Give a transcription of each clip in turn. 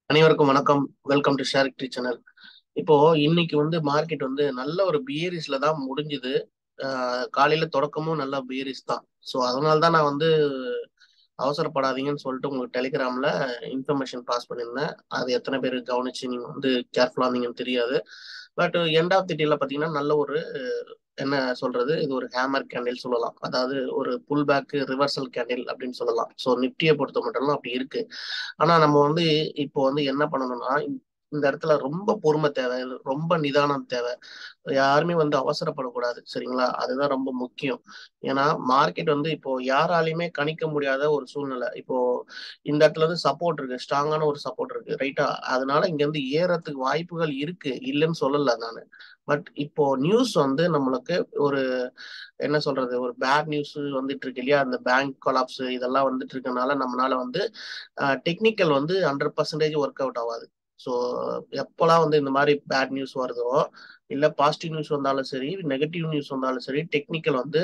அனைவருக்கும் வணக்கம் welcome to share tree channel இப்போ இன்னைக்கு வந்து மார்க்கெட் வந்து நல்ல ஒரு பியரிஸ்ல தான் முடிஞ்சுது ஆஹ் காலையில தொடக்கமும் நல்ல பியரிஸ் தான் ஸோ அதனால தான் நான் வந்து அவசரப்படாதீங்கன்னு சொல்லிட்டு உங்களுக்கு டெலிகிராம்ல இன்ஃபர்மேஷன் பாஸ் பண்ணியிருந்தேன் அது எத்தனை பேர் கவனிச்சு நீங்க வந்து கேர்ஃபுல்லா இருந்தீங்கன்னு தெரியாது பட் எண்ட் ஆஃப் தி டேல பாத்தீங்கன்னா நல்ல ஒரு என்ன சொல்றது இது ஒரு ஹேமர் கேண்டில் சொல்லலாம் அதாவது ஒரு புல் பேக் ரிவர்சல் கேண்டில் அப்படின்னு சொல்லலாம் ஸோ நிப்டியை பொறுத்த மட்டும் அப்படி இருக்கு ஆனா நம்ம வந்து இப்போ வந்து என்ன பண்ணணும்னா இந்த இடத்துல ரொம்ப பொறுமை தேவை ரொம்ப நிதானம் தேவை யாருமே வந்து அவசரப்படக்கூடாது சரிங்களா அதுதான் ரொம்ப முக்கியம் ஏன்னா மார்க்கெட் வந்து இப்போ யாராலையுமே கணிக்க முடியாத ஒரு சூழ்நிலை இப்போ இந்த இடத்துல வந்து சப்போர்ட் இருக்கு ஸ்ட்ராங்கான ஒரு சப்போர்ட் இருக்கு ரைட்டா அதனால இங்க இருந்து ஏறத்துக்கு வாய்ப்புகள் இருக்கு இல்லைன்னு சொல்லல நான் பட் இப்போ நியூஸ் வந்து நம்மளுக்கு ஒரு என்ன சொல்றது ஒரு பேட் நியூஸ் வந்துட்டு இருக்கு இல்லையா அந்த பேங்க் கொலாப்ஸ் இதெல்லாம் வந்துட்டு இருக்கனால நம்மளால வந்து டெக்னிக்கல் வந்து ஹண்ட்ரட் பர்சன்டேஜ் ஒர்க் அவுட் ஆகாது ஸோ எப்போல்லாம் வந்து இந்த மாதிரி பேட் நியூஸ் வருதோ இல்லை பாசிட்டிவ் நியூஸ் வந்தாலும் சரி நெகட்டிவ் நியூஸ் வந்தாலும் சரி டெக்னிக்கல் வந்து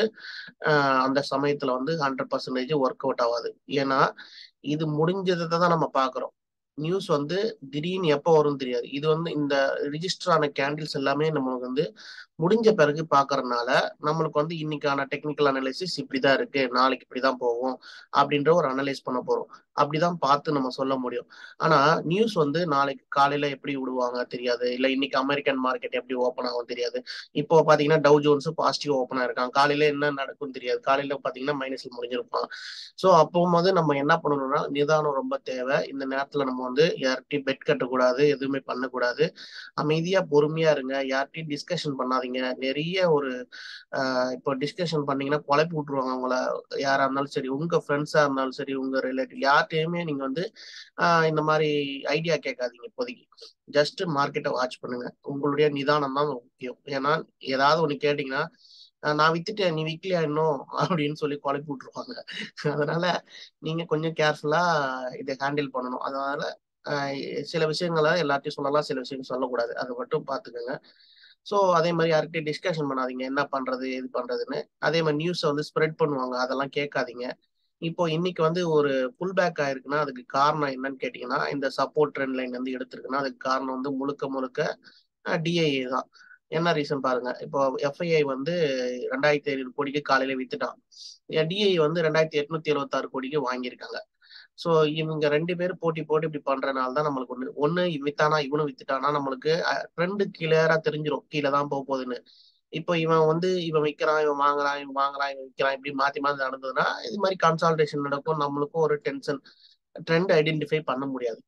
அந்த சமயத்தில் வந்து ஹண்ட்ரட் பர்சன்டேஜ் ஒர்க் அவுட் ஆகாது ஏன்னா இது முடிஞ்சதை தான் நம்ம பார்க்குறோம் நியூஸ் வந்து திடீர்னு எப்போ வரும்னு தெரியாது இது வந்து இந்த ரிஜிஸ்டர் ஆன கேண்டில்ஸ் எல்லாமே நம்மளுக்கு வந்து முடிஞ்ச பிறகு பாக்குறதுனால நம்மளுக்கு வந்து இன்னைக்கான டெக்னிக்கல் அனலைசிஸ் இப்படிதான் இருக்கு நாளைக்கு இப்படிதான் போகும் அப்படின்ற ஒரு அனலைஸ் பண்ண போறோம் அப்படிதான் பார்த்து நம்ம சொல்ல முடியும் ஆனா நியூஸ் வந்து நாளைக்கு காலையில எப்படி விடுவாங்க தெரியாது இல்ல இன்னைக்கு அமெரிக்கன் மார்க்கெட் எப்படி ஓப்பன் ஆகும் தெரியாது இப்போ பாத்தீங்கன்னா டவு ஜோன்ஸ் பாசிட்டிவ் ஓப்பன் ஆயிருக்காங்க காலையில என்ன நடக்கும் தெரியாது காலையில பாத்தீங்கன்னா மைனஸ்ல முடிஞ்சிருப்பாங்க ஸோ அப்போ போது நம்ம என்ன பண்ணணும்னா நிதானம் ரொம்ப தேவை இந்த நேரத்துல நம்ம வந்து யார்கிட்டையும் பெட் கட்டக்கூடாது எதுவுமே பண்ணக்கூடாது அமைதியா பொறுமையா இருங்க யார்கிட்டையும் டிஸ்கஷன் பண்ணாதீங்க நிறைய ஒரு இப்போ டிஸ்கஷன் பண்ணீங்கன்னா குழப்பி விட்டுருவாங்க உங்களை யாரா இருந்தாலும் சரி உங்க ஃப்ரெண்ட்ஸா இருந்தாலும் சரி உங்க ரிலேட்டிவ் யார்கிட்டயுமே நீங்க வந்து இந்த மாதிரி ஐடியா கேட்காதீங்க இப்போதைக்கு ஜஸ்ட் மார்க்கெட்டை வாட்ச் பண்ணுங்க உங்களுடைய நிதானம் தான் முக்கியம் ஏன்னா ஏதாவது ஒண்ணு கேட்டீங்கன்னா நான் வித்துட்டேன் நீ விக்கலையா இன்னும் அப்படின்னு சொல்லி குழப்பி விட்டுருவாங்க அதனால நீங்க கொஞ்சம் கேர்ஃபுல்லா இதை ஹேண்டில் பண்ணணும் அதனால சில விஷயங்களை எல்லாத்தையும் சொல்லலாம் சில விஷயங்கள் சொல்லக்கூடாது அதை மட்டும் பார்த்துக்கோங்க ஸோ அதே மாதிரி யார்கிட்டயும் டிஸ்கஷன் பண்ணாதீங்க என்ன பண்றது எது பண்றதுன்னு அதே மாதிரி நியூஸை வந்து ஸ்ப்ரெட் பண்ணுவாங்க அதெல்லாம் கேட்காதீங்க இப்போ இன்னைக்கு வந்து ஒரு புல் பேக் ஆயிருக்குன்னா அதுக்கு காரணம் என்னன்னு கேட்டீங்கன்னா இந்த சப்போர்ட் ட்ரெண்ட் லைன் வந்து எடுத்திருக்குன்னா அதுக்கு காரணம் வந்து முழுக்க முழுக்க டிஐஏ தான் என்ன ரீசன் பாருங்க இப்போ எஃப்ஐஐ வந்து ரெண்டாயிரத்தி ஐநூறு கோடிக்கு காலையில வித்துட்டான் டிஐ வந்து ரெண்டாயிரத்தி எட்நூத்தி எழுபத்தாறு கோடிக்கு வாங்கியிருக்காங்க ஸோ இவங்க ரெண்டு பேரும் போட்டி போட்டு இப்படி பண்றதுனால தான் நம்மளுக்கு ஒண்ணு ஒண்ணு வித்தானா இவனும் வித்துட்டானா நம்மளுக்கு ட்ரெண்டு கிளியரா தெரிஞ்சிடும் கீழே தான் போக போகுதுன்னு இப்போ இவன் வந்து இவன் விற்கிறான் இவன் வாங்குறான் இவன் வாங்குறான் இவன் விற்கிறான் இப்படி மாத்தி மாத்தி நடந்ததுன்னா இது மாதிரி கன்சால்டேஷன் நடக்கும் நம்மளுக்கும் ஒரு டென்ஷன் ட்ரெண்ட் ஐடென்டிஃபை பண்ண முடியாது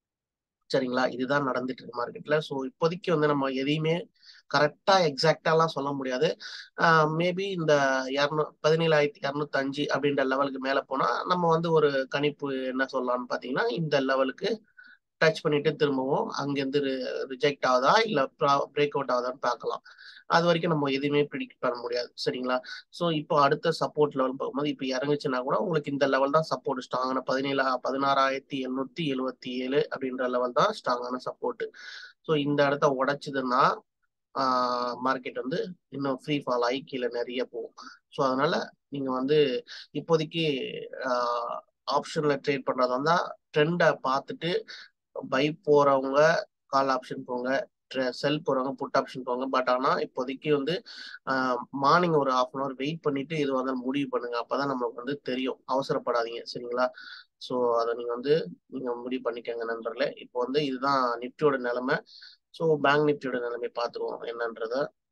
சரிங்களா இதுதான் நடந்துட்டு இருக்கு மார்க்கெட்ல ஸோ இப்போதைக்கு வந்து நம்ம எதையுமே கரெக்டா எக்ஸாக்டாலாம் சொல்ல முடியாது மேபி இந்த இரநூ பதினேழாயிரத்தி இரநூத்தி அஞ்சு அப்படின்ற லெவலுக்கு மேல போனா நம்ம வந்து ஒரு கணிப்பு என்ன சொல்லலாம்னு பாத்தீங்கன்னா இந்த லெவலுக்கு டச் பண்ணிட்டு திரும்பவும் அங்கேருந்து ரிஜெக்ட் ஆகுதா இல்ல பிரேக் அவுட் ஆகுதான்னு பார்க்கலாம் அது வரைக்கும் நம்ம எதுவுமே ப்ரிடிக்ட் பண்ண முடியாது சரிங்களா ஸோ இப்போ அடுத்த சப்போர்ட் லெவல் பார்க்கும்போது இப்போ இறங்குச்சுன்னா கூட உங்களுக்கு இந்த லெவல் தான் சப்போர்ட் ஸ்ட்ராங்கான பதினேழா பதினாறாயிரத்தி எழுநூத்தி எழுபத்தி ஏழு அப்படின்ற லெவல் தான் ஸ்ட்ராங்கான சப்போர்ட் ஸோ இந்த இடத்த உடைச்சதுன்னா மார்க்கெட் வந்து இன்னும் ஃப்ரீ ஃபால் ஆகி கீழே நிறைய போகும் ஸோ அதனால நீங்க வந்து இப்போதைக்கு ஆப்ஷன்ல ட்ரேட் பண்றதா இருந்தா ட்ரெண்டை பார்த்துட்டு பை போறவங்க கால் ஆப்ஷன் போங்க செல் போறவங்க புட் ஆப்ஷன் போங்க பட் ஆனா இப்போதைக்கு வந்து மார்னிங் ஒரு ஹாஃப் அன் அவர் வெயிட் பண்ணிட்டு இது வந்து முடிவு பண்ணுங்க அப்பதான் நம்மளுக்கு வந்து தெரியும் அவசரப்படாதீங்க சரிங்களா ஸோ அதை நீங்க வந்து நீங்க முடிவு பண்ணிக்கங்க நண்பர்களே இப்போ வந்து இதுதான் நிப்டியோட நிலைமை ஸோ பேங்க் நிப்டியோட நிலைமை பார்த்துருவோம் என்னன்றத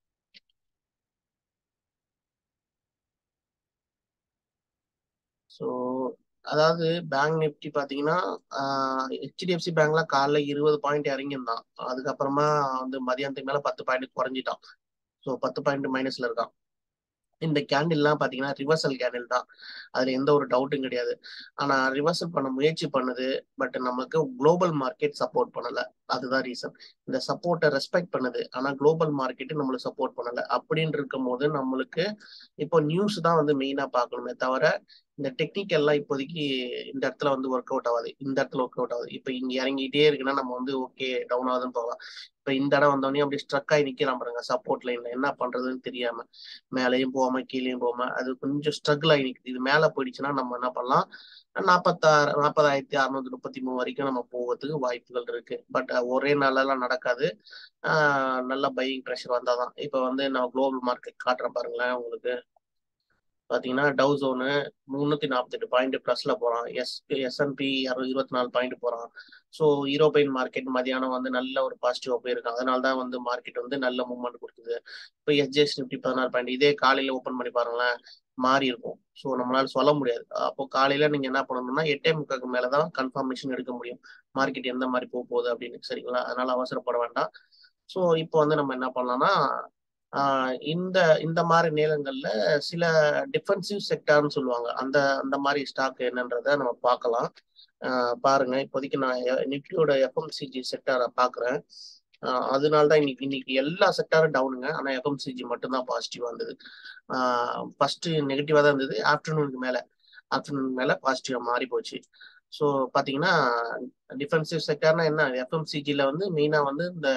ஸோ அதாவது பேங்க் நிப்டி பார்த்தீங்கன்னா ஹெச்டிஎஃப்சி பேங்க்ல காலைல இருபது பாயிண்ட் இறங்கியிருந்தான் அதுக்கப்புறமா வந்து மதியானத்துக்கு மேல பத்து பாயிண்ட் குறைஞ்சிட்டான் ஸோ பத்து பாயிண்ட் மைனஸ்ல இருக்கான் இந்த கேண்டில்லாம் பாத்தீங்கன்னா ரிவர்சல் கேண்டில் தான் அதுல எந்த ஒரு டவுட்டும் கிடையாது ஆனா ரிவர்சல் பண்ண முயற்சி பண்ணுது பட் நமக்கு குளோபல் மார்க்கெட் சப்போர்ட் பண்ணல அதுதான் ரீசன் இந்த சப்போர்ட்டை ரெஸ்பெக்ட் பண்ணுது ஆனா குளோபல் மார்க்கெட் நம்மளுக்கு சப்போர்ட் பண்ணல அப்படின்னு இருக்கும் போது நம்மளுக்கு இப்போ நியூஸ் தான் வந்து மெயினா பார்க்கணுமே தவிர இந்த டெக்னிக்கல்லாம் இப்போதைக்கு இந்த இடத்துல வந்து ஒர்க் அவுட் ஆகாது இந்த இடத்துல ஒர்க் அவுட் ஆகுது இப்போ இங்க இறங்கிட்டே இருக்குன்னா நம்ம வந்து ஓகே டவுன் ஆகுதுன்னு போகலாம் இப்போ இந்த இடம் வந்தோடனே அப்படி ஸ்ட்ரக் ஆகி நிற்கிறான் பாருங்க சப்போர்ட் லைன்ல என்ன பண்றதுன்னு தெரியாம மேலேயும் போகாம கீழேயும் போகாம அது கொஞ்சம் ஸ்ட்ரகிள் ஆகி நிற்குது இது மேலே போயிடுச்சுன்னா நம்ம என்ன பண்ணலாம் நாற்பத்தாறு நாற்பதாயிரத்தி அறுநூத்தி முப்பத்தி மூணு வரைக்கும் நம்ம போகிறதுக்கு வாய்ப்புகள் இருக்கு பட் ஒரே நாளெல்லாம் நடக்காது நல்ல பையிங் ப்ரெஷர் வந்தாதான் இப்போ வந்து நான் குளோபல் மார்க்கெட் காட்டுறேன் பாருங்களேன் உங்களுக்கு பாத்தீங்கன்னா டவு ஜோனு முன்னூத்தி நாற்பத்தெட்டு பாயிண்ட் பிளஸ்ல போறான் எஸ் எஸ்என்பி இருபத்தி நாலு பாயிண்ட் போறான் ஸோ யூரோப்பியன் மார்க்கெட் மதியானம் வந்து நல்ல ஒரு பாசிட்டிவா போயிருக்கு அதனால தான் வந்து மார்க்கெட் வந்து நல்ல மூவ்மெண்ட் கொடுக்குது இப்போ எஸ்ஜிஎஸ் நிப்டி பதினாறு பாயிண்ட் இதே காலையில ஓப்பன் பண்ணி பாருங்களேன் மாறி இருக்கும் ஸோ நம்மளால சொல்ல முடியாது அப்போ காலையில நீங்க என்ன பண்ணணும்னா எட்டே முக்காக்கு மேலதான் கன்ஃபர்மேஷன் எடுக்க முடியும் மார்க்கெட் எந்த மாதிரி போக போகுது அப்படின்னு சரிங்களா அதனால அவசரப்பட வேண்டாம் ஸோ இப்போ வந்து நம்ம என்ன பண்ணலாம்னா இந்த இந்த மாதிரி நேரங்கள்ல சில டிஃபென்சிவ் செக்டார்னு சொல்லுவாங்க அந்த அந்த மாதிரி ஸ்டாக் என்னன்றத நம்ம பார்க்கலாம் பாருங்க இப்போதைக்கு நான் நிஃப்டியோட எஃப்எம்சிஜி செக்டாரை பார்க்குறேன் அதனால தான் இன்னைக்கு இன்னைக்கு எல்லா செக்டாரும் டவுனுங்க ஆனால் எஃப்எம்சிஜி மட்டும்தான் பாசிட்டிவா இருந்தது ஃபர்ஸ்ட் நெகட்டிவா தான் இருந்தது ஆஃப்டர்நூனுக்கு மேல ஆஃப்டர்நூன் மேல பாசிட்டிவா மாறி போச்சு ஸோ பார்த்தீங்கன்னா டிஃபென்சிவ் செக்டார்னா என்ன எஃப்எம்சிஜியில் வந்து மெயினாக வந்து இந்த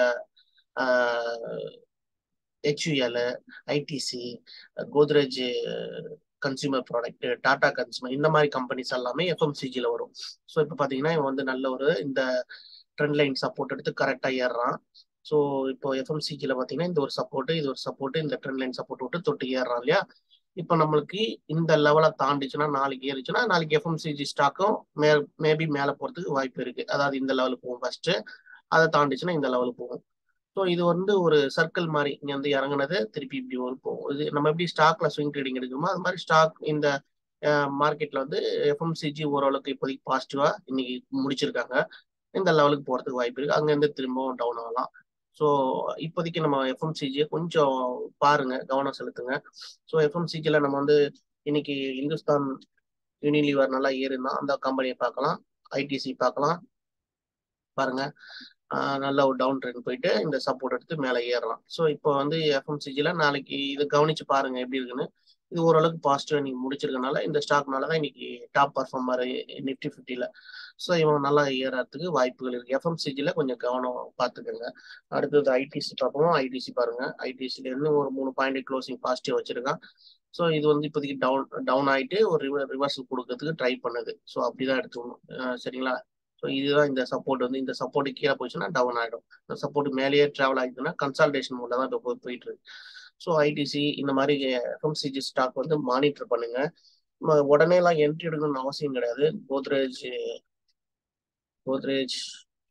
HUL ITC Godrej consumer product Tata consumer இந்த மாதிரி கம்பெனிஸ் எல்லாமே எஃப்எம்சிஜியில் வரும் ஸோ இப்போ பார்த்தீங்கன்னா இவன் வந்து நல்ல ஒரு இந்த ட்ரெண்ட் லைன் சப்போர்ட் எடுத்து கரெக்டாக ஏறுறான் ஸோ இப்போ எஃப்எம்சிஜியில் பார்த்தீங்கன்னா இந்த ஒரு சப்போர்ட் இது ஒரு சப்போர்ட் இந்த ட்ரெண்ட் லைன் சப்போர்ட் விட்டு தொட்டு ஏறுறான் இல்லையா இப்போ நம்மளுக்கு இந்த லெவலை தாண்டிச்சுன்னா நாளைக்கு ஏறிச்சுன்னா நாளைக்கு எஃப்எம்சிஜி ஸ்டாக்கும் மே மேபி மேலே போகிறதுக்கு வாய்ப்பு இருக்கு அதாவது இந்த லெவலுக்கு போகும் ஃபர்ஸ்ட் அதை தாண்டிச்சுன்னா இந்த லெவலுக்கு போகும் ஸோ இது வந்து ஒரு சர்க்கிள் மாதிரி இங்கே வந்து இறங்குனது திருப்பி இப்படி ஒரு போகும் இது நம்ம எப்படி ஸ்டாக்ல ஸ்விங் ட்ரேடிங் எடுக்கணுமோ அது மாதிரி ஸ்டாக் இந்த மார்க்கெட்ல வந்து எஃப்எம்சிஜி ஓரளவுக்கு இப்போதைக்கு பாசிட்டிவா இன்னைக்கு முடிச்சிருக்காங்க இந்த லெவலுக்கு போறதுக்கு வாய்ப்பு இருக்கு அங்கேருந்து திரும்பவும் டவுன் ஆகலாம் ஸோ இப்போதைக்கு நம்ம எஃப்எம்சிஜியை கொஞ்சம் பாருங்க கவனம் செலுத்துங்க ஸோ எஃப்எம்சிஜியில் நம்ம வந்து இன்னைக்கு இந்துஸ்தான் யூனிலிவர் நல்லா ஏறுனா அந்த கம்பெனியை பார்க்கலாம் ஐடிசி பார்க்கலாம் பாருங்க நல்ல ஒரு டவுன் ட்ரெண்ட் போயிட்டு இந்த சப்போர்ட் எடுத்து மேலே ஏறலாம் ஸோ இப்போ வந்து எஃப்எம்சிஜியில் நாளைக்கு இது கவனிச்சு பாருங்க எப்படி இருக்குன்னு இது ஓரளவுக்கு பாசிட்டிவ் நீங்க முடிச்சிருக்கனால இந்த ஸ்டாக்னால தான் இன்னைக்கு டாப் பர்ஃபார்மர் நிஃப்டி ஃபிஃப்டியில் ஸோ இவன் நல்லா ஏறறதுக்கு வாய்ப்புகள் இருக்கு எஃப்எம்சிஜியில் கொஞ்சம் கவனம் பார்த்துக்கோங்க அடுத்தது ஐடிசி பார்ப்போம் ஐடிசி பாருங்க ஐடிசில இருந்து ஒரு மூணு பாயிண்ட் க்ளோசிங் பாசிட்டிவ் வச்சிருக்கான் ஸோ இது வந்து இப்போதைக்கு டவுன் டவுன் ஆகிட்டு ஒரு ரிவர்சல் கொடுக்கறதுக்கு ட்ரை பண்ணுது ஸோ அப்படிதான் எடுத்துக்கணும் சரிங்களா ஸோ இதுதான் இந்த சப்போர்ட் வந்து இந்த சப்போர்ட் கீழே போச்சுன்னா டவுன் ஆகிடும் இந்த சப்போர்ட் மேலேயே ட்ராவல் ஆகிடுதுன்னா கன்சல்டேஷன் மூலம் தான் இப்போ போயிட்டு இருக்கு ஸோ ஐடிசி இந்த மாதிரி எஃப்எம்சிஜி ஸ்டாக் வந்து மானிட்டர் பண்ணுங்க உடனேலாம் என்ட்ரி எடுக்கணும்னு அவசியம் கிடையாது கோத்ரேஜ் கோத்ரேஜ்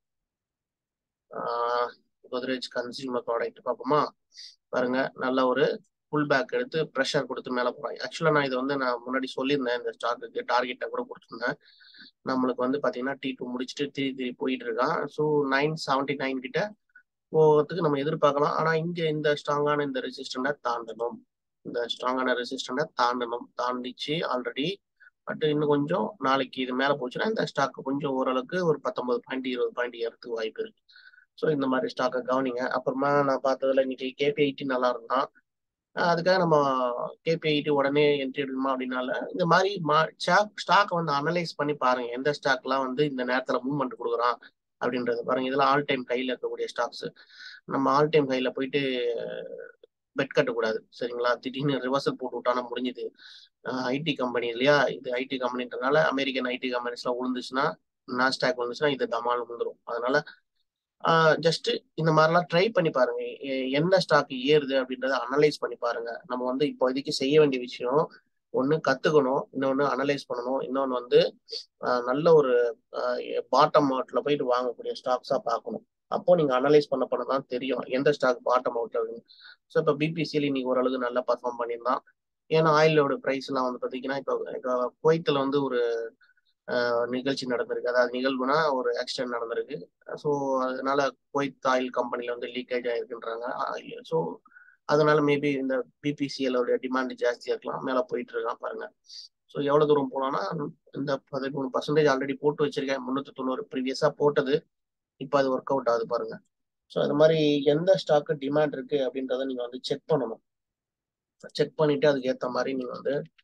கோத்ரேஜ் கன்சியூமர் ப்ராடக்ட் பார்ப்போமா பாருங்க நல்ல ஒரு புல் பேக் எடுத்து ப்ரெஷர் கொடுத்து மேலே போகிறாங்க ஆக்சுவலாக நான் இதை வந்து நான் முன்னாடி சொல்லியிருந்தேன் இந்த ஸ்டாக்குக்கு டார்கெட்டை கூட கொடுத்துருந்தேன் நம்மளுக்கு வந்து பார்த்தீங்கன்னா டி டூ முடிச்சுட்டு த்ரீ த்ரீ போயிட்டு இருக்கான் ஸோ நைன் செவன்டி நைன் கிட்ட போகிறதுக்கு நம்ம எதிர்பார்க்கலாம் ஆனால் இங்கே இந்த ஸ்ட்ராங்கான இந்த ரெசிஸ்டண்ட்டை தாண்டணும் இந்த ஸ்ட்ராங்கான ரெசிஸ்டண்ட்டை தாண்டணும் தாண்டிச்சு ஆல்ரெடி பட் இன்னும் கொஞ்சம் நாளைக்கு இது மேலே போச்சுன்னா இந்த ஸ்டாக் கொஞ்சம் ஓரளவுக்கு ஒரு பத்தொன்பது பாயிண்ட் இருபது பாயிண்ட் ஏறதுக்கு வாய்ப்பு இருக்கு ஸோ இந்த மாதிரி ஸ்டாக்கை கவனிங்க அப்புறமா நான் பார்த்ததுல இன்னைக்கு கேபி ஐடி நல்லா இருந்தான் அதுக்காக நம்ம கேபிஐடி உடனே என்ட்ரி எடுக்கணுமா அப்படின்னால இந்த மாதிரி ஸ்டாக் வந்து அனலைஸ் பண்ணி பாருங்க எந்த ஸ்டாக்லாம் வந்து இந்த நேரத்தில் மூவ்மெண்ட் கொடுக்குறான் அப்படின்றது பாருங்க இதெல்லாம் ஆல் டைம் கையில் இருக்கக்கூடிய ஸ்டாக்ஸ் நம்ம ஆல் டைம் கையில் போயிட்டு பெட் கட்டக்கூடாது சரிங்களா திடீர்னு ரிவர்சல் போட்டு விட்டானா முடிஞ்சுது ஐடி கம்பெனி இல்லையா இது ஐடி கம்பெனின்றதுனால அமெரிக்கன் ஐடி கம்பெனிஸ்லாம் விழுந்துச்சுன்னா நாஸ்டாக் விழுந்துச்சுன்னா இது தமால் விழுந்துரும் அதனால ஜஸ்ட் இந்த மாதிரிலாம் ட்ரை பண்ணி பாருங்க எந்த ஸ்டாக் ஏறுது அப்படின்றத அனலைஸ் பண்ணி பாருங்க நம்ம வந்து இப்போதைக்கு செய்ய வேண்டிய விஷயம் ஒன்று கத்துக்கணும் இன்னொன்று அனலைஸ் பண்ணணும் இன்னொன்று வந்து நல்ல ஒரு பாட்டம் அவுட்ல போயிட்டு வாங்கக்கூடிய ஸ்டாக்ஸா பார்க்கணும் அப்போ நீங்க அனலைஸ் பண்ண பண்ண தான் தெரியும் எந்த ஸ்டாக் பாட்டம் அவுட் அப்படின்னு ஸோ இப்போ பிபிசியில் இன்னைக்கு ஓரளவுக்கு நல்லா பர்ஃபார்ம் பண்ணியிருந்தான் ஏன்னா ஆயிலோட ப்ரைஸ் எல்லாம் வந்து பார்த்தீங்கன்னா இப்போ இப்போ குவைத்தில் வந்து ஒரு நிகழ்ச்சி நடந்திருக்கு அதாவது நிகழ்வுனா ஒரு ஆக்சிடென்ட் நடந்திருக்கு ஸோ அதனால குவைத் ஆயில் கம்பெனில வந்து லீக்கேஜ் ஆயிருக்குன்றாங்க ஸோ அதனால மேபி இந்த பிபிசிஎலோட டிமாண்ட் ஜாஸ்தியா இருக்கலாம் மேலே போயிட்டு இருக்கான் பாருங்க ஸோ எவ்வளோ தூரம் போகலாம்னா இந்த பதிமூணு பர்சன்டேஜ் ஆல்ரெடி போட்டு வச்சிருக்கேன் முந்நூற்றி தொண்ணூறு ப்ரீவியஸாக போட்டது இப்போ அது ஒர்க் அவுட் ஆகுது பாருங்க ஸோ அது மாதிரி எந்த ஸ்டாக்கு டிமாண்ட் இருக்கு அப்படின்றத நீங்க வந்து செக் பண்ணணும் செக் பண்ணிட்டு அதுக்கு ஏற்ற மாதிரி நீங்க வந்து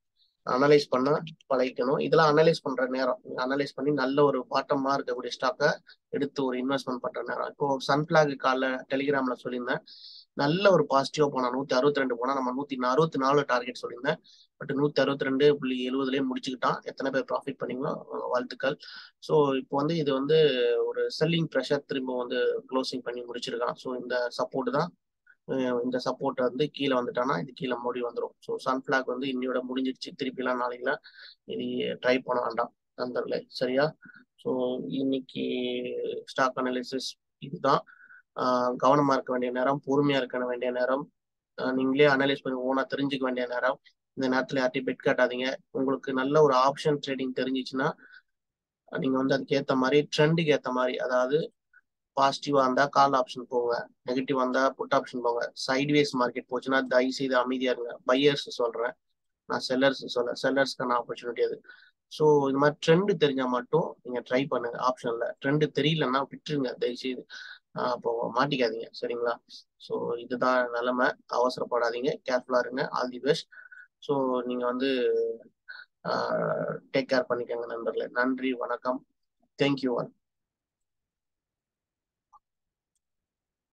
அனலைஸ் பண்ண பழகிக்கணும் இதெல்லாம் அனலைஸ் பண்ற நேரம் அனலைஸ் பண்ணி நல்ல ஒரு பாட்டமா இருக்கக்கூடிய ஸ்டாக்கை எடுத்து ஒரு இன்வெஸ்ட்மெண்ட் பண்ற நேரம் இப்போ சன்ஃபிளாக் கால டெலிகிராம்ல சொல்லியிருந்தேன் நல்ல ஒரு பாசிட்டிவா போனா நூத்தி அறுபத்தி ரெண்டு போனா நம்ம நூத்தி அறுபத்தி நாலு டார்கெட் சொல்லியிருந்தேன் பட் நூத்தி அறுபத்தி ரெண்டு புள்ளி எழுபதுலயே முடிச்சுக்கிட்டான் எத்தனை பேர் ப்ராஃபிட் பண்ணீங்களோ வாழ்த்துக்கள் ஸோ இப்போ வந்து இது வந்து ஒரு செல்லிங் ப்ரெஷர் திரும்ப வந்து க்ளோசிங் பண்ணி முடிச்சிருக்கான் ஸோ இந்த சப்போர்ட் தான் இந்த சப்போர்ட் வந்து கீழே வந்துட்டானா இது கீழே மூடி வந்துடும் ஸோ சன்ஃபிளாக் வந்து இன்னையோட முடிஞ்சிருச்சு திருப்பிலாம் நாளைக்குலாம் இது ட்ரை பண்ண வேண்டாம் நண்பர்களே சரியா ஸோ இன்னைக்கு ஸ்டாக் அனாலிசிஸ் இதுதான் கவனமா இருக்க வேண்டிய நேரம் பொறுமையா இருக்க வேண்டிய நேரம் நீங்களே அனலைஸ் பண்ணி ஓனா தெரிஞ்சுக்க வேண்டிய நேரம் இந்த நேரத்துல யார்ட்டையும் பெட் காட்டாதீங்க உங்களுக்கு நல்ல ஒரு ஆப்ஷன் ட்ரேடிங் தெரிஞ்சிச்சுன்னா நீங்க வந்து அதுக்கு ஏத்த மாதிரி ட்ரெண்டுக்கு ஏத்த மாதிரி அதாவது பாசிட்டிவா இருந்தா கால் ஆப்ஷன் போங்க நெகட்டிவ் வந்தா புட் ஆப்ஷன் போங்க சைட்வேஸ் மார்க்கெட் போச்சுன்னா தயவு செய்து அமைதியா இருங்க பையர்ஸ் சொல்றேன் நான் செல்லர்ஸ் சொல்ல செல்லர்ஸ்க்கான ஆப்பர்ச்சுனிட்டி அது ஸோ இந்த மாதிரி ட்ரெண்ட் தெரிஞ்சா மட்டும் நீங்க ட்ரை பண்ணுங்க ஆப்ஷன்ல ட்ரெண்ட் தெரியலன்னா விட்டுருங்க தயவு செய்து அப்போ மாட்டிக்காதீங்க சரிங்களா ஸோ இதுதான் நிலைமை அவசரப்படாதீங்க கேர்ஃபுல்லா இருங்க ஆல் தி பெஸ்ட் ஸோ நீங்க வந்து டேக் கேர் பண்ணிக்கோங்க நண்பர்களே நன்றி வணக்கம் தேங்க்யூ ஒன்